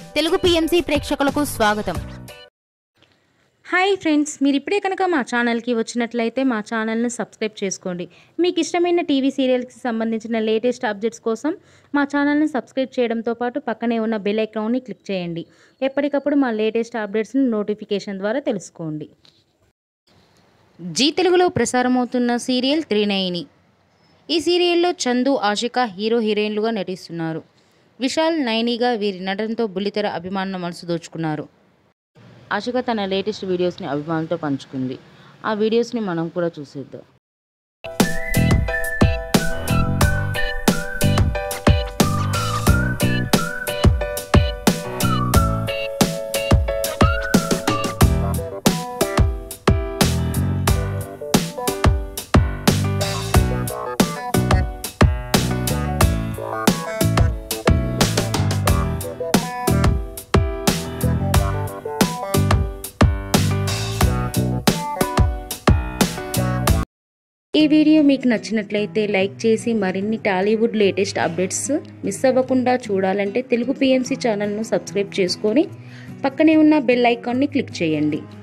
Telugu PMC ప్రేక్షకులకు స్వాగతం hi friends మీరు ఇప్పుడే కనుక మా ఛానల్కి వచ్చినట్లయితే మా ఛానల్ని సబ్స్క్రైబ్ చేసుకోండి మీకు ఇష్టమైన టీవీ సీరియల్స్కి సంబంధించిన లేటెస్ట్ అప్డేట్స్ కోసం మా ఛానల్ని సబ్స్క్రైబ్ చేయడంతో పాటు పక్కనే ఉన్న బెల్ ఐకాన్ని క్లిక్ చేయండి ఎప్పటికప్పుడు మా లేటెస్ట్ అప్డేట్స్ని నోటిఫికేషన్ ద్వారా తెలుసుకోండి జీ తెలుగులో ప్రసారమవుతున్న సీరియల్ త్రినయని ఈ సీరియల్లో చందు ఆషిక హీరో హీరోయిన్లుగా నటిస్తున్నారు విశాల్ నైనిగా వీరి నటనతో బుల్లితెర అభిమానుల మనసు దోచుకున్నారు ఆషిక తన లేటెస్ట్ వీడియోస్ని అభిమానులతో పంచుకుంది ఆ వీడియోస్ని మనం కూడా చూసేద్దాం ఈ వీడియో మీకు నచ్చినట్లయితే లైక్ చేసి మరిన్ని టాలీవుడ్ లేటెస్ట్ అప్డేట్స్ మిస్ అవ్వకుండా చూడాలంటే తెలుగు పిఎంసి ఛానల్ను సబ్స్క్రైబ్ చేసుకొని పక్కనే ఉన్న బెల్ ఐకాన్ని క్లిక్ చేయండి